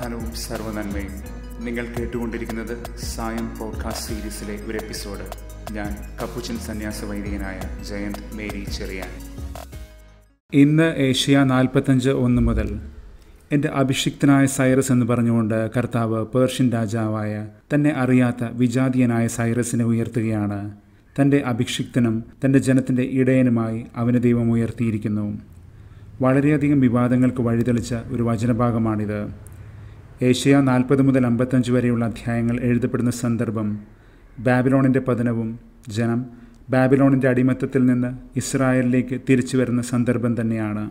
സമാധാനവും സർവ്വനന്മയും നിങ്ങൾ കേട്ടുകൊണ്ടിരിക്കുന്നത് സായം പോഡ്കാസ്റ്റ് സീരീസിലെ ഒരു എപ്പിസോഡ് ഞാൻ കപ്പുച്ചൻ സന്യാസ വൈദികനായ ജയന്ത് മേരി ചെറിയാൻ ഇന്ന് ഏഷ്യ നാൽപ്പത്തഞ്ച് ഒന്ന് മുതൽ എൻ്റെ അഭിഷിക്തനായ സൈറസ് എന്ന് പറഞ്ഞുകൊണ്ട് കർത്താവ് പേർഷ്യൻ രാജാവായ തന്നെ അറിയാത്ത വിജാതീയനായ സൈറസിനെ ഉയർത്തുകയാണ് തൻ്റെ അഭിഷിക്തനും തൻ്റെ ജനത്തിൻ്റെ ഇടയനുമായി അവന് ദൈവം ഉയർത്തിയിരിക്കുന്നു വളരെയധികം വിവാദങ്ങൾക്ക് വഴിതെളിച്ച ഒരു വചനഭാഗമാണിത് ഏഷ്യ നാൽപ്പത് മുതൽ അമ്പത്തഞ്ച് വരെയുള്ള അധ്യായങ്ങൾ എഴുതപ്പെടുന്ന സന്ദർഭം ബാബിലോണിൻ്റെ പതനവും ജനം ബാബിലോണിൻ്റെ അടിമത്തത്തിൽ നിന്ന് ഇസ്രായേലിലേക്ക് തിരിച്ചു വരുന്ന സന്ദർഭം തന്നെയാണ്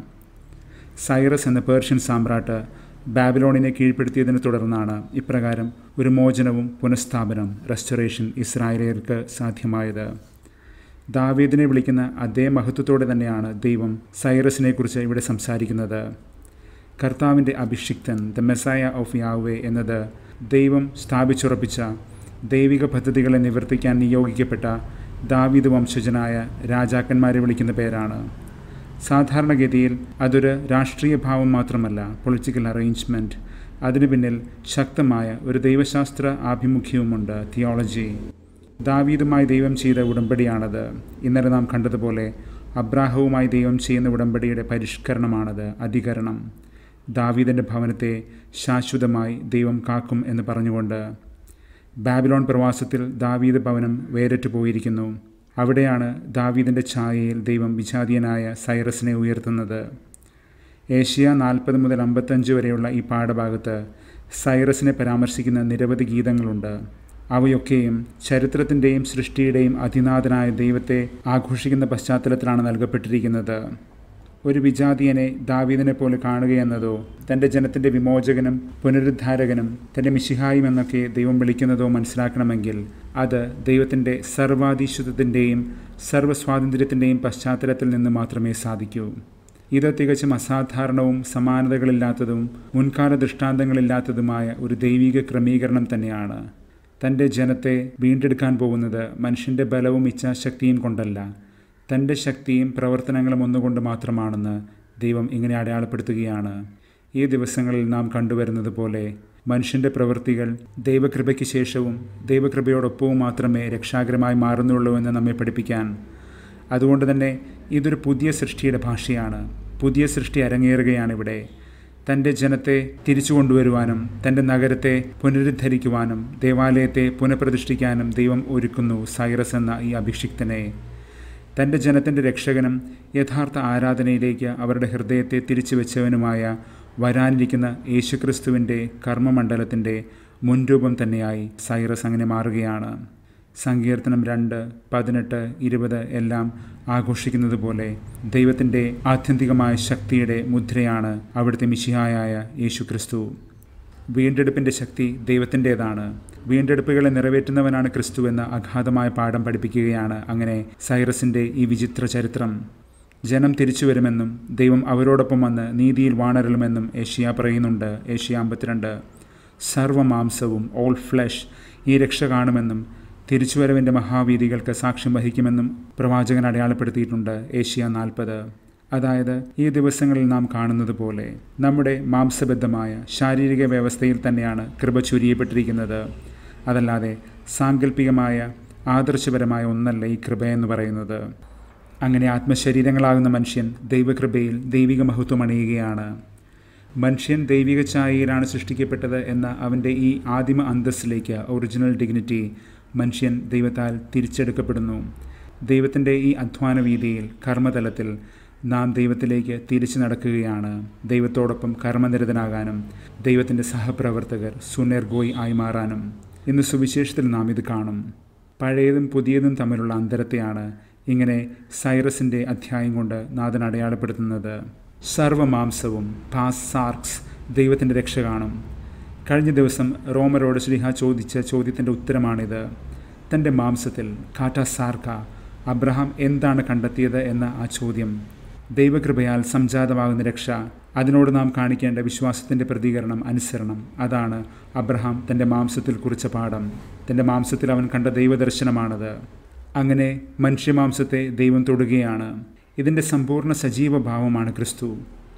സൈറസ് എന്ന പേർഷ്യൻ സാമ്രാട്ട് ബാബിലോണിനെ കീഴ്പ്പെടുത്തിയതിനെ തുടർന്നാണ് ഇപ്രകാരം ഒരു മോചനവും പുനഃസ്ഥാപനം റെസ്റ്റോറേഷൻ ഇസ്രായേലിയർക്ക് സാധ്യമായത് ദാവീദിനെ വിളിക്കുന്ന അതേ മഹത്വത്തോടെ തന്നെയാണ് ദൈവം സൈറസിനെക്കുറിച്ച് ഇവിടെ സംസാരിക്കുന്നത് കർത്താവിൻ്റെ അഭിഷിക്തൻ ദ മെസായ ഓഫ് യാവേ എന്നത് ദൈവം സ്ഥാപിച്ചുറപ്പിച്ച ദൈവിക പദ്ധതികളെ നിവർത്തിക്കാൻ നിയോഗിക്കപ്പെട്ട ദാവീദ് വംശജനായ രാജാക്കന്മാരെ വിളിക്കുന്ന പേരാണ് സാധാരണഗതിയിൽ അതൊരു രാഷ്ട്രീയ ഭാവം മാത്രമല്ല പൊളിറ്റിക്കൽ അറേഞ്ച്മെൻറ്റ് അതിനു പിന്നിൽ ശക്തമായ ഒരു ദൈവശാസ്ത്ര ആഭിമുഖ്യവുമുണ്ട് തിയോളജി ദാവീദുമായി ദൈവം ചെയ്ത ഉടമ്പടിയാണത് ഇന്നലെ നാം കണ്ടതുപോലെ അബ്രാഹവുമായി ദൈവം ചെയ്യുന്ന ഉടമ്പടിയുടെ പരിഷ്കരണമാണത് അധികരണം ദാവീദിൻ്റെ ഭവനത്തെ ശാശ്വതമായി ദൈവം കാക്കും എന്ന് പറഞ്ഞുകൊണ്ട് ബാബിലോൺ പ്രവാസത്തിൽ ദാവീദ് ഭവനം വേറിട്ട് പോയിരിക്കുന്നു അവിടെയാണ് ദാവീദിൻ്റെ ഛായയിൽ ദൈവം വിജാതീയനായ സൈറസിനെ ഉയർത്തുന്നത് ഏഷ്യ നാൽപ്പത് മുതൽ അമ്പത്തഞ്ച് വരെയുള്ള ഈ പാഠഭാഗത്ത് സൈറസിനെ പരാമർശിക്കുന്ന നിരവധി ഗീതങ്ങളുണ്ട് അവയൊക്കെയും ചരിത്രത്തിൻ്റെയും സൃഷ്ടിയുടെയും അതിനാഥനായ ദൈവത്തെ ആഘോഷിക്കുന്ന പശ്ചാത്തലത്തിലാണ് നൽകപ്പെട്ടിരിക്കുന്നത് ഒരു വിജാതീയനെ ദാവീദിനെ പോലെ കാണുകയെന്നതോ തൻ്റെ ജനത്തിൻ്റെ വിമോചകനും പുനരുദ്ധാരകനും തൻ്റെ മിശിഹായും എന്നൊക്കെ ദൈവം വിളിക്കുന്നതോ മനസ്സിലാക്കണമെങ്കിൽ അത് ദൈവത്തിൻ്റെ സർവാധീശത്വത്തിൻ്റെയും സർവ്വസ്വാതന്ത്ര്യത്തിൻ്റെയും പശ്ചാത്തലത്തിൽ നിന്ന് മാത്രമേ സാധിക്കൂ ഇത് തികച്ചും അസാധാരണവും സമാനതകളില്ലാത്തതും മുൻകാല ദൃഷ്ടാന്തങ്ങളില്ലാത്തതുമായ ഒരു ദൈവിക ക്രമീകരണം തന്നെയാണ് തൻ്റെ ജനത്തെ വീണ്ടെടുക്കാൻ പോകുന്നത് മനുഷ്യൻ്റെ ബലവും ഇച്ഛാശക്തിയും കൊണ്ടല്ല തൻ്റെ ശക്തിയും പ്രവർത്തനങ്ങളും ഒന്നുകൊണ്ട് മാത്രമാണെന്ന് ദൈവം ഇങ്ങനെ അടയാളപ്പെടുത്തുകയാണ് ഈ ദിവസങ്ങളിൽ നാം കണ്ടുവരുന്നത് പോലെ മനുഷ്യൻ്റെ പ്രവൃത്തികൾ ദൈവകൃപയ്ക്ക് ശേഷവും ദൈവകൃപയോടൊപ്പവും മാത്രമേ രക്ഷാകരമായി മാറുന്നുള്ളൂ എന്ന് നമ്മെ പഠിപ്പിക്കാൻ അതുകൊണ്ട് തന്നെ ഇതൊരു പുതിയ സൃഷ്ടിയുടെ ഭാഷയാണ് പുതിയ സൃഷ്ടി അരങ്ങേറുകയാണ് ഇവിടെ തൻ്റെ ജനത്തെ തിരിച്ചു കൊണ്ടുവരുവാനും തൻ്റെ നഗരത്തെ പുനരുദ്ധരിക്കുവാനും ദേവാലയത്തെ പുനഃപ്രതിഷ്ഠിക്കാനും ദൈവം ഒരുക്കുന്നു സൈറസ് എന്ന ഈ അഭിഷിക്തനെ തൻ്റെ ജനത്തിൻ്റെ രക്ഷകനും യഥാർത്ഥ ആരാധനയിലേക്ക് അവരുടെ ഹൃദയത്തെ തിരിച്ചു വെച്ചവനുമായ വരാനിരിക്കുന്ന യേശുക്രിസ്തുവിൻ്റെ കർമ്മമണ്ഡലത്തിൻ്റെ മുൻരൂപം തന്നെയായി സൈറസ് അങ്ങനെ മാറുകയാണ് സങ്കീർത്തനം രണ്ട് പതിനെട്ട് ഇരുപത് എല്ലാം ആഘോഷിക്കുന്നത് പോലെ ദൈവത്തിൻ്റെ ആത്യന്തികമായ ശക്തിയുടെ മുദ്രയാണ് അവിടുത്തെ മിശിഹായായ യേശുക്രിസ്തു വീണ്ടെടുപ്പിൻ്റെ ശക്തി ദൈവത്തിൻ്റേതാണ് വീണ്ടെടുപ്പുകളെ നിറവേറ്റുന്നവനാണ് ക്രിസ്തു എന്ന അഗാധമായ പാഠം പഠിപ്പിക്കുകയാണ് അങ്ങനെ സൈറസിൻ്റെ ഈ വിചിത്ര ചരിത്രം ജനം തിരിച്ചു വരുമെന്നും ദൈവം അവരോടൊപ്പം വന്ന് നീതിയിൽ വാണരലുമെന്നും ഏഷ്യ പറയുന്നുണ്ട് ഏഷ്യ അമ്പത്തിരണ്ട് സർവമാംസവും ഓൾ ഫ്ലഷ് ഈ രക്ഷ കാണുമെന്നും തിരിച്ചുവരവിൻ്റെ മഹാവീതികൾക്ക് സാക്ഷ്യം വഹിക്കുമെന്നും പ്രവാചകൻ അടയാളപ്പെടുത്തിയിട്ടുണ്ട് ഏഷ്യ നാൽപ്പത് അതായത് ഈ ദിവസങ്ങളിൽ നാം കാണുന്നത് പോലെ നമ്മുടെ മാംസബദ്ധമായ ശാരീരിക വ്യവസ്ഥയിൽ തന്നെയാണ് കൃപ ചുരിയപ്പെട്ടിരിക്കുന്നത് അതല്ലാതെ സാങ്കല്പികമായ ആദർശപരമായ ഒന്നല്ല ഈ കൃപയെന്ന് പറയുന്നത് അങ്ങനെ ആത്മശരീരങ്ങളാകുന്ന മനുഷ്യൻ ദൈവകൃപയിൽ ദൈവിക മഹത്വം അണിയുകയാണ് മനുഷ്യൻ ദൈവിക ഛായയിലാണ് സൃഷ്ടിക്കപ്പെട്ടത് എന്ന അവൻ്റെ ഈ ആദിമ അന്തസ്സിലേക്ക് ഒറിജിനൽ ഡിഗ്നിറ്റി മനുഷ്യൻ ദൈവത്താൽ തിരിച്ചെടുക്കപ്പെടുന്നു ദൈവത്തിൻ്റെ ഈ അധ്വാന വീതിയിൽ കർമ്മതലത്തിൽ നാം ദൈവത്തിലേക്ക് തിരിച്ചു നടക്കുകയാണ് ദൈവത്തോടൊപ്പം കർമ്മനിരതനാകാനും ദൈവത്തിൻ്റെ സഹപ്രവർത്തകർ സുനർഗോയ് ആയി മാറാനും ഇന്ന് സുവിശേഷത്തിൽ നാം ഇത് കാണും പഴയതും പുതിയതും തമ്മിലുള്ള അന്തരത്തെയാണ് ഇങ്ങനെ സൈറസിൻ്റെ അധ്യായം കൊണ്ട് നാഥൻ അടയാളപ്പെടുത്തുന്നത് സർവമാംസവും പാസ് സാർക്സ് ദൈവത്തിൻ്റെ രക്ഷ കാണും കഴിഞ്ഞ ദിവസം റോമരോട് ശ്രീഹ ചോദിച്ച ചോദ്യത്തിൻ്റെ ഉത്തരമാണിത് തൻ്റെ മാംസത്തിൽ കാറ്റ സാർക്ക അബ്രഹാം എന്താണ് കണ്ടെത്തിയത് എന്ന ആ ചോദ്യം ദൈവകൃപയാൽ സംജാതമാകുന്ന രക്ഷ അതിനോട് നാം കാണിക്കേണ്ട വിശ്വാസത്തിൻ്റെ പ്രതികരണം അനുസരണം അതാണ് അബ്രഹാം തൻ്റെ മാംസത്തിൽ കുറിച്ച പാഠം തൻ്റെ മാംസത്തിൽ അവൻ കണ്ട ദൈവദർശനമാണത് അങ്ങനെ മനുഷ്യമാംസത്തെ ദൈവം തൊടുകയാണ് ഇതിൻ്റെ സമ്പൂർണ്ണ സജീവ ഭാവമാണ് ക്രിസ്തു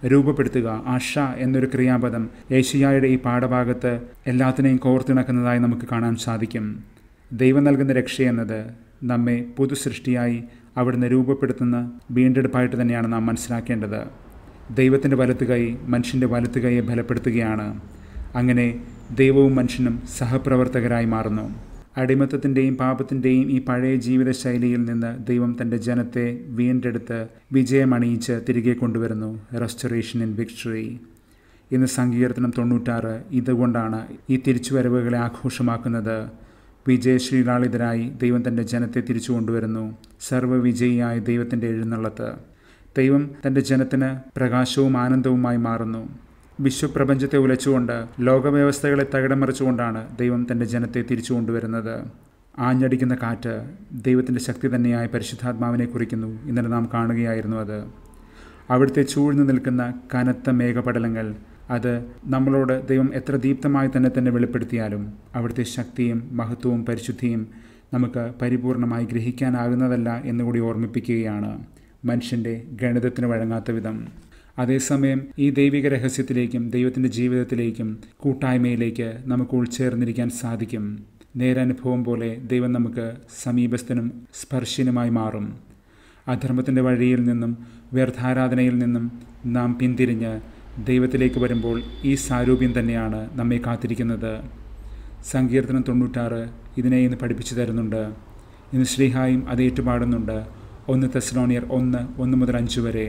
രൂപപ്പെടുത്തുക ആഷ എന്നൊരു ക്രിയാപദം ഏഷ്യായുടെ ഈ പാഠഭാഗത്ത് എല്ലാത്തിനെയും കോർത്തിണക്കുന്നതായി നമുക്ക് കാണാൻ സാധിക്കും ദൈവം നൽകുന്ന രക്ഷയെന്നത് നമ്മെ പുതു സൃഷ്ടിയായി അവിടുന്ന് രൂപപ്പെടുത്തുന്ന വീണ്ടെടുപ്പായിട്ട് തന്നെയാണ് നാം മനസ്സിലാക്കേണ്ടത് ദൈവത്തിൻ്റെ വലത്ത് കൈ മനുഷ്യൻ്റെ വലത്ത് കൈയെ ബലപ്പെടുത്തുകയാണ് അങ്ങനെ ദൈവവും മനുഷ്യനും സഹപ്രവർത്തകരായി മാറുന്നു അടിമത്തത്തിൻ്റെയും പാപത്തിൻ്റെയും ഈ പഴയ ജീവിതശൈലിയിൽ നിന്ന് ദൈവം തൻ്റെ ജനത്തെ വീണ്ടെടുത്ത് വിജയമണിയിച്ച് തിരികെ കൊണ്ടുവരുന്നു റെസ്റ്റോറേഷൻ ഇൻ വിക്ടറി ഇന്ന് സങ്കീർത്തനം തൊണ്ണൂറ്റാറ് ഇതുകൊണ്ടാണ് ഈ തിരിച്ചുവരവുകളെ ആഘോഷമാക്കുന്നത് വിജയശ്രീലാളിതരായി ദൈവം തൻ്റെ ജനത്തെ തിരിച്ചു കൊണ്ടുവരുന്നു സർവ്വവിജയിയായ ദൈവത്തിൻ്റെ എഴുന്നള്ളത്ത് ദൈവം തൻ്റെ ജനത്തിന് പ്രകാശവും ആനന്ദവുമായി മാറുന്നു വിശ്വപ്രപഞ്ചത്തെ ഉലച്ചുകൊണ്ട് ലോകവ്യവസ്ഥകളെ തകിടം മറിച്ചുകൊണ്ടാണ് ദൈവം തൻ്റെ ജനത്തെ തിരിച്ചു കൊണ്ടുവരുന്നത് ആഞ്ഞടിക്കുന്ന കാറ്റ് ദൈവത്തിൻ്റെ ശക്തി തന്നെയായ പരിശുദ്ധാത്മാവിനെ കുറിക്കുന്നു ഇന്നലെ നാം കാണുകയായിരുന്നു അത് അവിടുത്തെ ചൂഴ്ന്നു നിൽക്കുന്ന കനത്ത മേഘപടലങ്ങൾ അത് നമ്മളോട് ദൈവം എത്ര ദീപ്തമായി തന്നെ തന്നെ വെളിപ്പെടുത്തിയാലും അവിടുത്തെ ശക്തിയും മഹത്വവും പരിശുദ്ധിയും നമുക്ക് പരിപൂർണമായി ഗ്രഹിക്കാനാകുന്നതല്ല എന്നുകൂടി ഓർമ്മിപ്പിക്കുകയാണ് മനുഷ്യൻ്റെ ഗണിതത്തിന് വഴങ്ങാത്ത വിധം അതേസമയം ഈ ദൈവിക രഹസ്യത്തിലേക്കും ദൈവത്തിൻ്റെ ജീവിതത്തിലേക്കും കൂട്ടായ്മയിലേക്ക് നമുക്ക് ഉൾച്ചേർന്നിരിക്കാൻ സാധിക്കും നേരനുഭവം പോലെ ദൈവം നമുക്ക് സമീപസ്ഥനും സ്പർശിനുമായി മാറും അധർമ്മത്തിൻ്റെ വഴിയിൽ നിന്നും വ്യർത്ഥാരാധനയിൽ നിന്നും നാം പിന്തിരിഞ്ഞ് ദൈവത്തിലേക്ക് വരുമ്പോൾ ഈ സാരൂപ്യം തന്നെയാണ് നമ്മെ കാത്തിരിക്കുന്നത് സങ്കീർത്തനം തൊണ്ണൂറ്റാറ് ഇതിനെ ഇന്ന് പഠിപ്പിച്ചു തരുന്നുണ്ട് ഇന്ന് ശ്രീഹായും അത് ഏറ്റുപാടുന്നുണ്ട് ഒന്ന് തെസലോണിയർ ഒന്ന് ഒന്ന് മുതൽ അഞ്ച് വരെ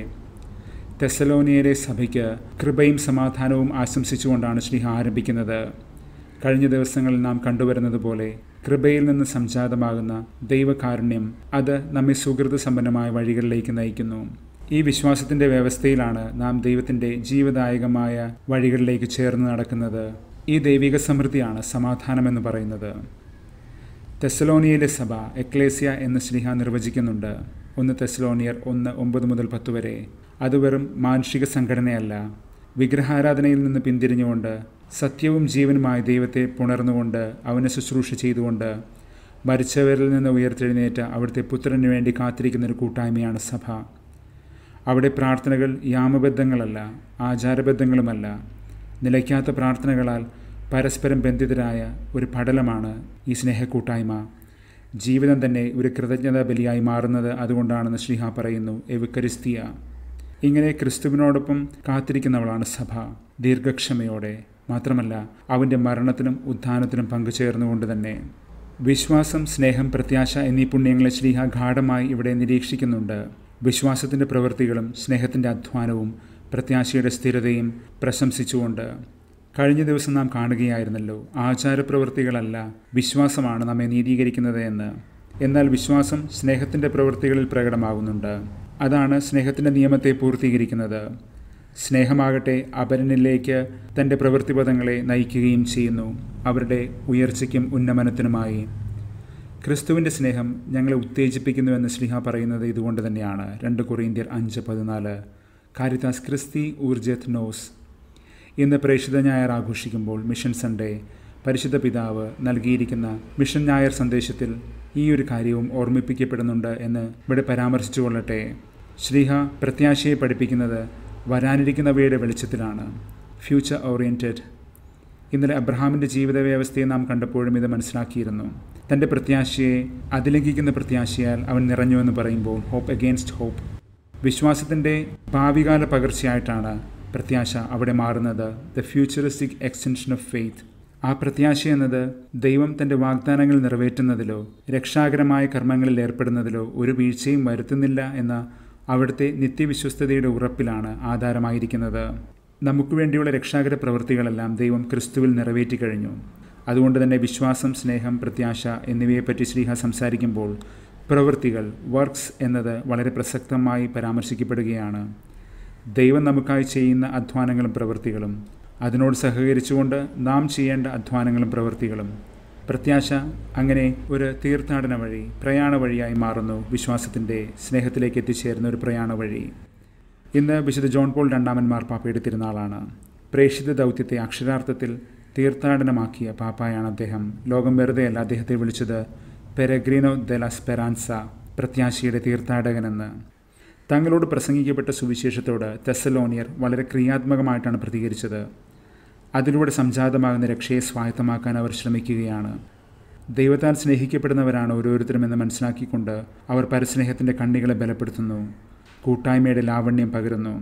തെസലോനിയയിലെ സഭയ്ക്ക് കൃപയും സമാധാനവും ആശംസിച്ചുകൊണ്ടാണ് ശ്രീഹ ആരംഭിക്കുന്നത് കഴിഞ്ഞ ദിവസങ്ങളിൽ നാം കണ്ടുവരുന്നത് പോലെ കൃപയിൽ നിന്ന് സംജാതമാകുന്ന ദൈവകാരുണ്യം അത് നമ്മെ സുഹൃത സമ്പന്നമായ വഴികളിലേക്ക് നയിക്കുന്നു ഈ വിശ്വാസത്തിൻ്റെ വ്യവസ്ഥയിലാണ് നാം ദൈവത്തിൻ്റെ ജീവദായകമായ വഴികളിലേക്ക് ചേർന്ന് നടക്കുന്നത് ഈ ദൈവിക സമൃദ്ധിയാണ് സമാധാനമെന്ന് പറയുന്നത് തെസലോണിയയിലെ സഭ എക്ലേസ്യ എന്ന് ശ്രീഹ നിർവചിക്കുന്നുണ്ട് ഒന്ന് തെസലോണിയർ ഒന്ന് ഒമ്പത് മുതൽ പത്ത് വരെ അത് വെറും മാനുഷിക സംഘടനയല്ല വിഗ്രഹാരാധനയിൽ നിന്ന് പിന്തിരിഞ്ഞുകൊണ്ട് സത്യവും ജീവനുമായ ദൈവത്തെ പുണർന്നുകൊണ്ട് അവനെ ശുശ്രൂഷ ചെയ്തുകൊണ്ട് മരിച്ചവരിൽ നിന്ന് ഉയർത്തെഴുന്നേറ്റ അവിടുത്തെ പുത്രന് വേണ്ടി കാത്തിരിക്കുന്ന ഒരു കൂട്ടായ്മയാണ് സഭ അവിടെ പ്രാർത്ഥനകൾ യാമബദ്ധങ്ങളല്ല ആചാരബദ്ധങ്ങളുമല്ല നിലയ്ക്കാത്ത പ്രാർത്ഥനകളാൽ പരസ്പരം ബന്ധിതരായ ഒരു പടലമാണ് ഈ സ്നേഹക്കൂട്ടായ്മ ജീവിതം തന്നെ ഒരു കൃതജ്ഞതാ ബലിയായി മാറുന്നത് അതുകൊണ്ടാണെന്ന് ശ്രീഹ പറയുന്നു എവിക്കരിസ്തിയ ഇങ്ങനെ ക്രിസ്തുവിനോടൊപ്പം കാത്തിരിക്കുന്നവളാണ് സഭ ദീർഘക്ഷമയോടെ മാത്രമല്ല അവൻ്റെ മരണത്തിനും ഉത്ഥാനത്തിനും പങ്കുചേർന്നുകൊണ്ട് തന്നെ വിശ്വാസം സ്നേഹം പ്രത്യാശ എന്നീ പുണ്യങ്ങളെ ശ്രീഹ ഗാഠമായി ഇവിടെ നിരീക്ഷിക്കുന്നുണ്ട് വിശ്വാസത്തിൻ്റെ പ്രവൃത്തികളും സ്നേഹത്തിൻ്റെ അധ്വാനവും പ്രത്യാശയുടെ സ്ഥിരതയും പ്രശംസിച്ചുകൊണ്ട് കഴിഞ്ഞ ദിവസം നാം കാണുകയായിരുന്നല്ലോ ആചാരപ്രവൃത്തികളല്ല വിശ്വാസമാണ് നമ്മെ നീതീകരിക്കുന്നത് എന്ന് എന്നാൽ വിശ്വാസം സ്നേഹത്തിൻ്റെ പ്രവൃത്തികളിൽ പ്രകടമാകുന്നുണ്ട് അതാണ് സ്നേഹത്തിൻ്റെ നിയമത്തെ പൂർത്തീകരിക്കുന്നത് സ്നേഹമാകട്ടെ അപരനിലേക്ക് തൻ്റെ പ്രവൃത്തിപഥങ്ങളെ നയിക്കുകയും ചെയ്യുന്നു അവരുടെ ഉയർച്ചയ്ക്കും ഉന്നമനത്തിനുമായി ക്രിസ്തുവിൻ്റെ സ്നേഹം ഞങ്ങളെ ഉത്തേജിപ്പിക്കുന്നുവെന്ന് ശ്രീഹ പറയുന്നത് ഇതുകൊണ്ട് തന്നെയാണ് രണ്ട് കൊറിയന്ത്യർ അഞ്ച് പതിനാല് കാരിതാസ് ക്രിസ്തി ഊർജത് നോസ് ഇന്ന് പ്രേക്ഷിത ഞായർ ആഘോഷിക്കുമ്പോൾ മിഷൻ സൺഡേ പരിശുദ്ധ പിതാവ് നൽകിയിരിക്കുന്ന മിഷൻ ഞായർ സന്ദേശത്തിൽ ഈ ഒരു കാര്യവും ഓർമ്മിപ്പിക്കപ്പെടുന്നുണ്ട് എന്ന് ഇവിടെ പരാമർശിച്ചു കൊള്ളട്ടെ ശ്രീഹ പ്രത്യാശയെ പഠിപ്പിക്കുന്നത് വരാനിരിക്കുന്നവയുടെ വെളിച്ചത്തിലാണ് ഫ്യൂച്ചർ ഓറിയൻറ്റഡ് ഇന്നലെ അബ്രഹാമിൻ്റെ ജീവിത വ്യവസ്ഥയെ നാം കണ്ടപ്പോഴും ഇത് മനസ്സിലാക്കിയിരുന്നു തൻ്റെ പ്രത്യാശയെ അതിലംഘിക്കുന്ന പ്രത്യാശയാൽ അവൻ നിറഞ്ഞുവെന്ന് പറയുമ്പോൾ ഹോപ്പ് അഗെയിൻസ്റ്റ് ഹോപ്പ് വിശ്വാസത്തിൻ്റെ ഭാവികാല പകർച്ചയായിട്ടാണ് പ്രത്യാശ അവിടെ മാറുന്നത് the futuristic extension of faith ആ പ്രത്യാശ എന്നത് ദൈവം തൻ്റെ വാഗ്ദാനങ്ങൾ നിറവേറ്റുന്നതിലോ രക്ഷാകരമായ കർമ്മങ്ങളിൽ ഏർപ്പെടുന്നതിലോ ഒരു വീഴ്ചയും വരുത്തുന്നില്ല എന്ന അവിടുത്തെ നിത്യവിശ്വസ്തതയുടെ ഉറപ്പിലാണ് ആധാരമായിരിക്കുന്നത് നമുക്ക് വേണ്ടിയുള്ള രക്ഷാകര പ്രവൃത്തികളെല്ലാം ദൈവം ക്രിസ്തുവിൽ നിറവേറ്റി കഴിഞ്ഞു അതുകൊണ്ട് തന്നെ വിശ്വാസം സ്നേഹം പ്രത്യാശ എന്നിവയെപ്പറ്റി ശ്രീഹ സംസാരിക്കുമ്പോൾ പ്രവൃത്തികൾ വർക്ക്സ് എന്നത് വളരെ പ്രസക്തമായി പരാമർശിക്കപ്പെടുകയാണ് ദൈവം നമുക്കായി ചെയ്യുന്ന അധ്വാനങ്ങളും പ്രവൃത്തികളും അതിനോട് സഹകരിച്ചുകൊണ്ട് നാം ചെയ്യേണ്ട അധ്വാനങ്ങളും പ്രവൃത്തികളും പ്രത്യാശ അങ്ങനെ ഒരു തീർത്ഥാടന വഴി പ്രയാണ വഴിയായി മാറുന്നു വിശ്വാസത്തിൻ്റെ സ്നേഹത്തിലേക്ക് എത്തിച്ചേരുന്ന ഒരു പ്രയാണ വഴി ഇന്ന് വിശുദ്ധ ജോൺ പോൾ രണ്ടാമൻ മാർപ്പാപ്പയുടെ തിരുനാളാണ് പ്രേക്ഷിത ദൗത്യത്തെ അക്ഷരാർത്ഥത്തിൽ തീർത്ഥാടനമാക്കിയ പാപ്പായാണ് അദ്ദേഹം ലോകം വെറുതെയല്ല അദ്ദേഹത്തെ വിളിച്ചത് പെരഗ്രീനോ ദ ല സ്പെറാൻസ പ്രത്യാശയുടെ തീർത്ഥാടകനെന്ന് തങ്ങളോട് പ്രസംഗിക്കപ്പെട്ട സുവിശേഷത്തോട് തെസലോണിയർ വളരെ ക്രിയാത്മകമായിട്ടാണ് പ്രതികരിച്ചത് അതിലൂടെ സംജാതമാകുന്ന രക്ഷയെ സ്വായത്തമാക്കാൻ അവർ ശ്രമിക്കുകയാണ് ദൈവത്താൽ സ്നേഹിക്കപ്പെടുന്നവരാണ് ഓരോരുത്തരും എന്ന് മനസ്സിലാക്കിക്കൊണ്ട് അവർ പരസ്നേഹത്തിൻ്റെ കണ്ണികളെ ബലപ്പെടുത്തുന്നു കൂട്ടായ്മയുടെ ലാവണ്യം പകരുന്നു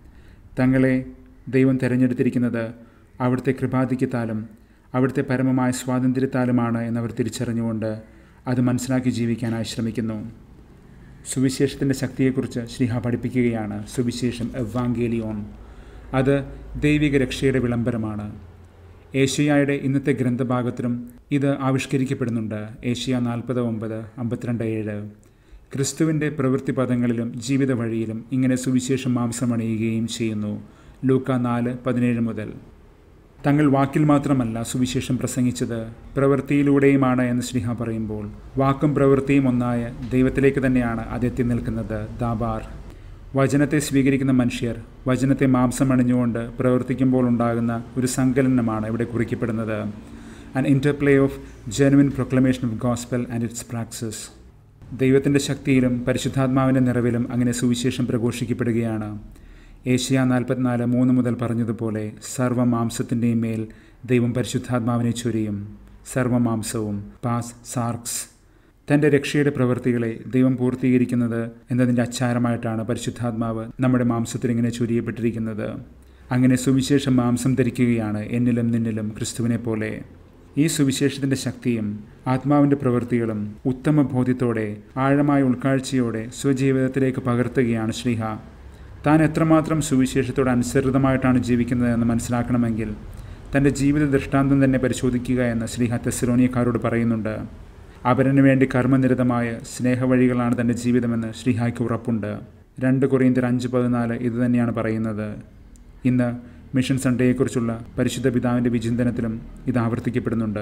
തങ്ങളെ ദൈവം തിരഞ്ഞെടുത്തിരിക്കുന്നത് അവിടുത്തെ കൃപാധിക്യത്താലും അവിടുത്തെ പരമമായ സ്വാതന്ത്ര്യത്താലുമാണ് എന്നവർ തിരിച്ചറിഞ്ഞുകൊണ്ട് അത് മനസ്സിലാക്കി ജീവിക്കാനായി ശ്രമിക്കുന്നു സുവിശേഷത്തിൻ്റെ ശക്തിയെക്കുറിച്ച് ശ്രീഹ പഠിപ്പിക്കുകയാണ് സുവിശേഷം എവാങ്കേലിയോൺ അത് ദൈവിക രക്ഷയുടെ വിളംബരമാണ് ഏഷ്യയുടെ ഇന്നത്തെ ഗ്രന്ഥഭാഗത്തിലും ഇത് ആവിഷ്കരിക്കപ്പെടുന്നുണ്ട് ഏഷ്യ നാൽപ്പത് ഒമ്പത് അമ്പത്തിരണ്ട് ഏഴ് ക്രിസ്തുവിൻ്റെ പ്രവൃത്തി പദങ്ങളിലും ജീവിത വഴിയിലും ഇങ്ങനെ സുവിശേഷം മാംസമണിയുകയും ചെയ്യുന്നു ലൂക്ക നാല് പതിനേഴ് മുതൽ തങ്ങൾ വാക്കിൽ മാത്രമല്ല സുവിശേഷം പ്രസംഗിച്ചത് പ്രവൃത്തിയിലൂടെയുമാണ് എന്ന് ശ്രീഹ പറയുമ്പോൾ വാക്കും പ്രവൃത്തിയും ഒന്നായ ദൈവത്തിലേക്ക് തന്നെയാണ് അതെത്തി നിൽക്കുന്നത് ദാബാർ വചനത്തെ സ്വീകരിക്കുന്ന മനുഷ്യർ വചനത്തെ മാംസം അണിഞ്ഞുകൊണ്ട് പ്രവർത്തിക്കുമ്പോൾ ഉണ്ടാകുന്ന ഒരു സങ്കലനമാണ് ഇവിടെ കുറിക്കപ്പെടുന്നത് an interplay of genuine proclamation of gospel and its praxis ദൈവത്തിൻ്റെ ശക്തിയിലും പരിശുദ്ധാത്മാവിൻ്റെ നിറവിലും അങ്ങനെ സുവിശേഷം പ്രഘോഷിക്കപ്പെടുകയാണ് ഏഷ്യ നാൽപ്പത്തിനാല് മൂന്ന് മുതൽ പറഞ്ഞതുപോലെ സർവമാംസത്തിൻ്റെയും മേൽ ദൈവം പരിശുദ്ധാത്മാവിനെ ചൊരിയും സർവമാംസവും പാസ് സാർക്സ് തൻ്റെ രക്ഷയുടെ പ്രവൃത്തികളെ ദൈവം പൂർത്തീകരിക്കുന്നത് എന്നതിൻ്റെ അച്ചാരമായിട്ടാണ് പരിശുദ്ധാത്മാവ് നമ്മുടെ മാംസത്തിൽ ഇങ്ങനെ ചൊരിയപ്പെട്ടിരിക്കുന്നത് അങ്ങനെ സുവിശേഷം മാംസം ധരിക്കുകയാണ് എന്നിലും നിന്നിലും ക്രിസ്തുവിനെ പോലെ ഈ സുവിശേഷത്തിൻ്റെ ശക്തിയും ആത്മാവിൻ്റെ പ്രവൃത്തികളും ഉത്തമ ബോധ്യത്തോടെ ആഴമായ ഉൾക്കാഴ്ചയോടെ സ്വജീവിതത്തിലേക്ക് പകർത്തുകയാണ് ശ്രീഹ താൻ എത്രമാത്രം സുവിശേഷത്തോട് അനുസൃതമായിട്ടാണ് ജീവിക്കുന്നത് എന്ന് മനസ്സിലാക്കണമെങ്കിൽ തൻ്റെ ജീവിത ദൃഷ്ടാന്തം തന്നെ പരിശോധിക്കുക എന്ന് ശ്രീഹ തെസ്സലോനിയക്കാരോട് പറയുന്നുണ്ട് അവരന് വേണ്ടി കർമ്മനിരതമായ സ്നേഹവഴികളാണ് തൻ്റെ ജീവിതമെന്ന് ശ്രീഹായ്ക്ക് ഉറപ്പുണ്ട് രണ്ട് കൊറിയന്തർ അഞ്ച് പതിനാല് ഇത് തന്നെയാണ് പറയുന്നത് ഇന്ന് മിഷൻ സൺഡേയെക്കുറിച്ചുള്ള പരിശുദ്ധ പിതാവിൻ്റെ വിചിന്തനത്തിലും ഇത് ആവർത്തിക്കപ്പെടുന്നുണ്ട്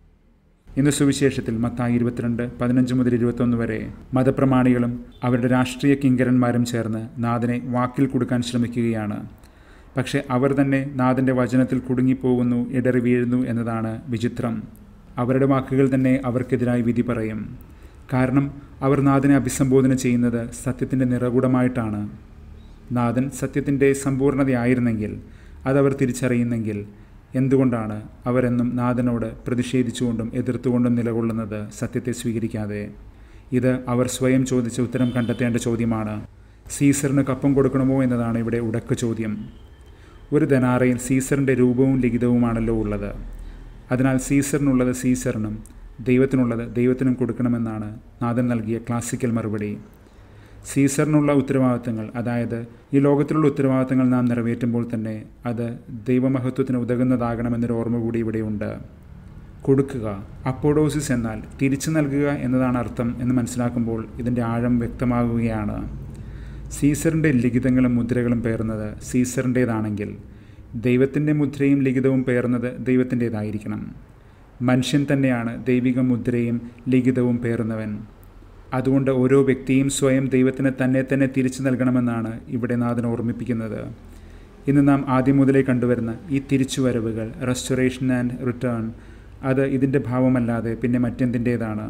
ഇന്ന് സുവിശേഷത്തിൽ മത്തായി ഇരുപത്തിരണ്ട് പതിനഞ്ച് മുതൽ ഇരുപത്തൊന്ന് വരെ മതപ്രമാണികളും അവരുടെ രാഷ്ട്രീയ കിങ്കരന്മാരും ചേർന്ന് നാഥനെ വാക്കിൽ കൊടുക്കാൻ ശ്രമിക്കുകയാണ് പക്ഷേ അവർ തന്നെ നാഥൻ്റെ വചനത്തിൽ കുടുങ്ങിപ്പോകുന്നു ഇടറി വീഴുന്നു എന്നതാണ് വിചിത്രം അവരുടെ വാക്കുകൾ തന്നെ അവർക്കെതിരായി വിധി പറയും കാരണം അവർ നാഥനെ അഭിസംബോധന ചെയ്യുന്നത് സത്യത്തിൻ്റെ നിറകുടമായിട്ടാണ് നാഥൻ സത്യത്തിൻ്റെ സമ്പൂർണ്ണതയായിരുന്നെങ്കിൽ അതവർ തിരിച്ചറിയുന്നെങ്കിൽ എന്തുകൊണ്ടാണ് അവരെന്നും നാഥനോട് പ്രതിഷേധിച്ചുകൊണ്ടും എതിർത്തുകൊണ്ടും നിലകൊള്ളുന്നത് സത്യത്തെ സ്വീകരിക്കാതെ ഇത് അവർ സ്വയം ചോദിച്ച ഉത്തരം കണ്ടെത്തേണ്ട ചോദ്യമാണ് സീസറിന് കപ്പം കൊടുക്കണമോ എന്നതാണ് ഇവിടെ ഉടക്ക് ചോദ്യം ഒരു ധനാറയിൽ സീസറിൻ്റെ രൂപവും ലിഖിതവുമാണല്ലോ ഉള്ളത് അതിനാൽ സീസറിനുള്ളത് സീസറിനും ദൈവത്തിനുള്ളത് ദൈവത്തിനും കൊടുക്കണമെന്നാണ് നാഥൻ നൽകിയ ക്ലാസിക്കൽ മറുപടി സീസറിനുള്ള ഉത്തരവാദിത്തങ്ങൾ അതായത് ഈ ലോകത്തിലുള്ള ഉത്തരവാദിത്തങ്ങൾ നാം നിറവേറ്റുമ്പോൾ തന്നെ അത് ദൈവമഹത്വത്തിന് ഉതകുന്നതാകണമെന്നൊരു ഓർമ്മ കൂടി ഇവിടെയുണ്ട് കൊടുക്കുക അപ്പോഡോസിസ് എന്നാൽ തിരിച്ചു നൽകുക എന്നതാണ് അർത്ഥം എന്ന് മനസ്സിലാക്കുമ്പോൾ ഇതിൻ്റെ ആഴം വ്യക്തമാകുകയാണ് സീസറിൻ്റെ ലിഖിതങ്ങളും മുദ്രകളും പേർന്നത് സീസറിൻ്റേതാണെങ്കിൽ ദൈവത്തിൻ്റെ മുദ്രയും ലിഖിതവും പേർന്നത് ദൈവത്തിൻ്റേതായിരിക്കണം മനുഷ്യൻ തന്നെയാണ് ദൈവിക മുദ്രയും ലിഖിതവും പേർന്നവൻ അതുകൊണ്ട് ഓരോ വ്യക്തിയും സ്വയം ദൈവത്തിന് തന്നെ തന്നെ തിരിച്ചു നൽകണമെന്നാണ് ഇവിടെ നാഥൻ ഓർമ്മിപ്പിക്കുന്നത് ഇന്ന് നാം ആദ്യം മുതലേ കണ്ടുവരുന്ന ഈ തിരിച്ചുവരവുകൾ റെസ്റ്റോറേഷൻ ആൻഡ് റിട്ടേൺ അത് ഇതിൻ്റെ ഭാവമല്ലാതെ പിന്നെ മറ്റെന്തിൻ്റേതാണ്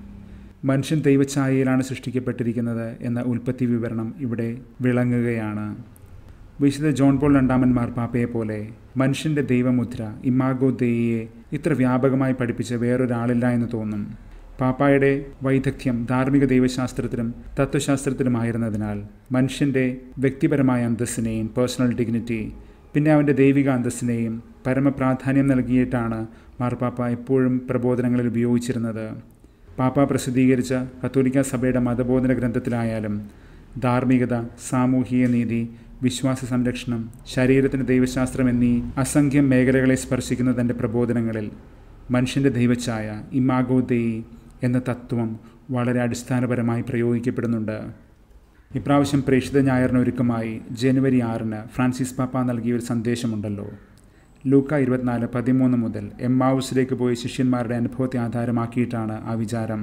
മനുഷ്യൻ ദൈവഛായയിലാണ് സൃഷ്ടിക്കപ്പെട്ടിരിക്കുന്നത് എന്ന ഉൽപ്പത്തി വിവരണം ഇവിടെ വിളങ്ങുകയാണ് വിശുദ്ധ ജോൺ പോൾ രണ്ടാമൻ മാർപ്പാപ്പയെ പോലെ മനുഷ്യൻ്റെ ദൈവമുദ്ര ഇമാഗോ ദേയിയെ ഇത്ര വ്യാപകമായി പഠിപ്പിച്ച വേറൊരാളില്ല എന്ന് തോന്നും പാപ്പായുടെ വൈദഗ്ധ്യം ധാർമ്മിക ദൈവശാസ്ത്രത്തിലും തത്വശാസ്ത്രത്തിലുമായിരുന്നതിനാൽ മനുഷ്യൻ്റെ വ്യക്തിപരമായ അന്തസ്സിനെയും പേഴ്സണൽ ഡിഗ്നിറ്റി പിന്നെ അവൻ്റെ ദൈവിക അന്തസ്സിനെയും പരമപ്രാധാന്യം നൽകിയിട്ടാണ് മാർപ്പാപ്പ എപ്പോഴും പ്രബോധനങ്ങളിൽ ഉപയോഗിച്ചിരുന്നത് പാപ്പ പ്രസിദ്ധീകരിച്ച കത്തോലിക്ക സഭയുടെ മതബോധന ഗ്രന്ഥത്തിലായാലും ധാർമ്മികത സാമൂഹിക നീതി വിശ്വാസ സംരക്ഷണം ശരീരത്തിന് ദൈവശാസ്ത്രം എന്നീ അസംഖ്യം മേഖലകളെ സ്പർശിക്കുന്ന തൻ്റെ പ്രബോധനങ്ങളിൽ മനുഷ്യൻ്റെ ദൈവഛായ ഇമാഗോ ദേയി എന്ന തത്വം വളരെ അടിസ്ഥാനപരമായി പ്രയോഗിക്കപ്പെടുന്നുണ്ട് ഇപ്രാവശ്യം പ്രേക്ഷിത ഞായറിന് ഒരുക്കമായി ജനുവരി ആറിന് ഫ്രാൻസിസ് പാപ്പ നൽകിയ ഒരു സന്ദേശമുണ്ടല്ലോ ലൂക്ക ഇരുപത്തിനാല് പതിമൂന്ന് മുതൽ എമ്മാവുസിലേക്ക് പോയ ശിഷ്യന്മാരുടെ അനുഭവത്തെ ആധാരമാക്കിയിട്ടാണ് ആ വിചാരം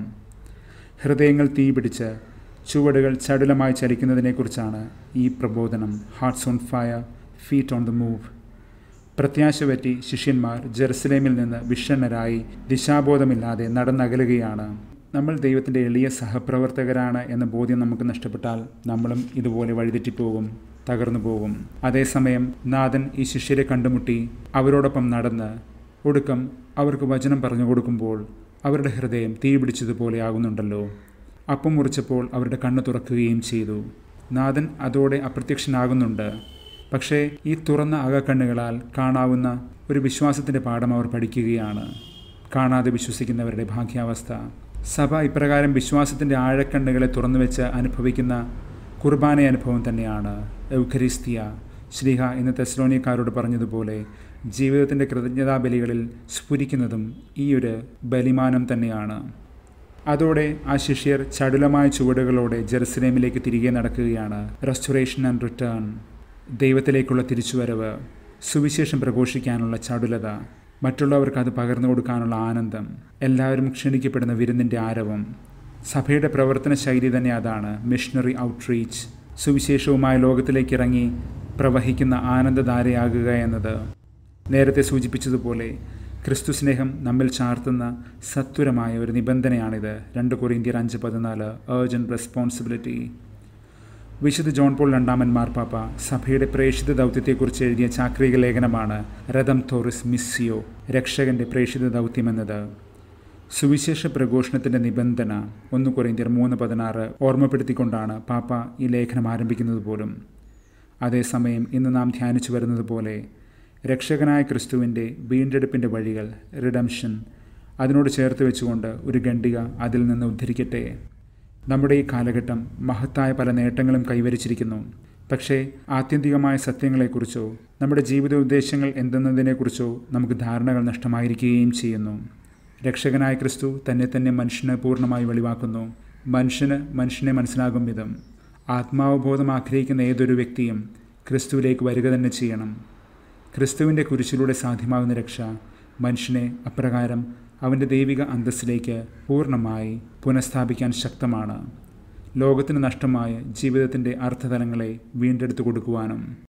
ഹൃദയങ്ങൾ തീപിടിച്ച് ചുവടുകൾ ചടുലമായി ചലിക്കുന്നതിനെക്കുറിച്ചാണ് ഈ പ്രബോധനം hearts on fire feet on the move പ്രത്യാശ പറ്റി ശിഷ്യന്മാർ ജെറുസലേമിൽ നിന്ന് വിഷണ്ണരായി ദിശാബോധമില്ലാതെ നടന്നകലുകയാണ് നമ്മൾ ദൈവത്തിൻ്റെ എളിയ സഹപ്രവർത്തകരാണ് എന്ന ബോധ്യം നമുക്ക് നഷ്ടപ്പെട്ടാൽ നമ്മളും ഇതുപോലെ വഴിതെറ്റിപ്പോകും തകർന്നു പോകും അതേസമയം നാഥൻ ഈ ശിഷ്യരെ കണ്ടുമുട്ടി അവരോടൊപ്പം നടന്ന് ഒടുക്കം അവർക്ക് വചനം പറഞ്ഞു കൊടുക്കുമ്പോൾ അവരുടെ ഹൃദയം തീ പിടിച്ചതുപോലെ ആകുന്നുണ്ടല്ലോ അപ്പം മുറിച്ചപ്പോൾ അവരുടെ കണ്ണ് തുറക്കുകയും ചെയ്തു നാഥൻ അതോടെ അപ്രത്യക്ഷനാകുന്നുണ്ട് പക്ഷേ ഈ തുറന്ന അകക്കണ്ണുകളാൽ കാണാവുന്ന ഒരു വിശ്വാസത്തിൻ്റെ പാഠം അവർ പഠിക്കുകയാണ് കാണാതെ വിശ്വസിക്കുന്നവരുടെ ഭാഗ്യാവസ്ഥ സഭ ഇപ്രകാരം വിശ്വാസത്തിൻ്റെ ആഴക്കണ്ണുകളെ തുറന്നു വെച്ച് അനുഭവിക്കുന്ന കുർബാന അനുഭവം തന്നെയാണ് എൗഖരിസ്തിയ ശ്രീഹ ഇന്ന് തെസ്ലോണിയക്കാരോട് പറഞ്ഞതുപോലെ ജീവിതത്തിൻ്റെ കൃതജ്ഞതാബലികളിൽ സ്ഫുരിക്കുന്നതും ഈ ഒരു ബലിമാനം തന്നെയാണ് അതോടെ ആ ശിഷ്യർ ചടുലമായ ചുവടുകളോടെ ജെറുസലേമിലേക്ക് തിരികെ നടക്കുകയാണ് റെസ്റ്റോറേഷൻ ആൻഡ് റിട്ടേൺ ദൈവത്തിലേക്കുള്ള തിരിച്ചുവരവ് സുവിശേഷം പ്രഘോഷിക്കാനുള്ള ചടുലത മറ്റുള്ളവർക്ക് അത് പകർന്നു കൊടുക്കാനുള്ള ആനന്ദം എല്ലാവരും ക്ഷണിക്കപ്പെടുന്ന വിരുന്നിൻ്റെ ആരവം സഭയുടെ പ്രവർത്തന ശൈലി തന്നെ അതാണ് മിഷണറി ഔട്ട്റീച്ച് സുവിശേഷവുമായി ലോകത്തിലേക്ക് ഇറങ്ങി പ്രവഹിക്കുന്ന ആനന്ദധാരയാകുക എന്നത് നേരത്തെ സൂചിപ്പിച്ചതുപോലെ ക്രിസ്തു സ്നേഹം നമ്മിൽ ചാർത്തുന്ന സത്വരമായ ഒരു നിബന്ധനയാണിത് രണ്ട് കൊറിന്ത്യർ അഞ്ച് പതിനാല് ഏർജൻറ്റ് റെസ്പോൺസിബിലിറ്റി വിശുദ്ധ ജോൺ പോൾ രണ്ടാമൻ മാർപ്പാപ്പ സഭയുടെ പ്രേക്ഷിത ദൗത്യത്തെക്കുറിച്ച് എഴുതിയ ചാക്രിക ലേഖനമാണ് രഥം തോറിസ് മിസ്സിയോ രക്ഷകന്റെ പ്രേക്ഷിത ദൗത്യമെന്നത് സുവിശേഷ പ്രഘോഷണത്തിൻ്റെ നിബന്ധന ഒന്ന് കൊറിന്ത്യർ മൂന്ന് പതിനാറ് ഓർമ്മപ്പെടുത്തിക്കൊണ്ടാണ് പാപ്പ ഈ ലേഖനം ആരംഭിക്കുന്നത് പോലും അതേസമയം ഇന്ന് നാം ധ്യാനിച്ചു വരുന്നത് പോലെ രക്ഷകനായ ക്രിസ്തുവിൻ്റെ വീണ്ടെടുപ്പിൻ്റെ വഴികൾ റിഡംഷൻ അതിനോട് ചേർത്ത് വെച്ചുകൊണ്ട് ഒരു ഖണ്ഡിക അതിൽ നിന്ന് ഉദ്ധരിക്കട്ടെ നമ്മുടെ ഈ കാലഘട്ടം മഹത്തായ പല നേട്ടങ്ങളും കൈവരിച്ചിരിക്കുന്നു പക്ഷേ ആത്യന്തികമായ സത്യങ്ങളെക്കുറിച്ചോ നമ്മുടെ ജീവിത ഉദ്ദേശങ്ങൾ എന്തെന്നതിനെക്കുറിച്ചോ നമുക്ക് ധാരണകൾ നഷ്ടമായിരിക്കുകയും ചെയ്യുന്നു രക്ഷകനായ ക്രിസ്തു തന്നെ തന്നെ മനുഷ്യന് പൂർണ്ണമായി വെളിവാക്കുന്നു മനുഷ്യന് മനുഷ്യനെ മനസ്സിലാകും വിധം ആത്മാവബോധം ആഗ്രഹിക്കുന്ന ഏതൊരു വ്യക്തിയും ക്രിസ്തുവിലേക്ക് വരിക തന്നെ ചെയ്യണം ക്രിസ്തുവിൻ്റെ കുരിശിലൂടെ സാധ്യമാകുന്ന രക്ഷ മനുഷ്യനെ അപ്രകാരം അവൻ്റെ ദൈവിക അന്തസ്സിലേക്ക് പൂർണ്ണമായി പുനഃസ്ഥാപിക്കാൻ ശക്തമാണ് ലോകത്തിന് നഷ്ടമായ ജീവിതത്തിൻ്റെ അർത്ഥതലങ്ങളെ വീണ്ടെടുത്തു കൊടുക്കുവാനും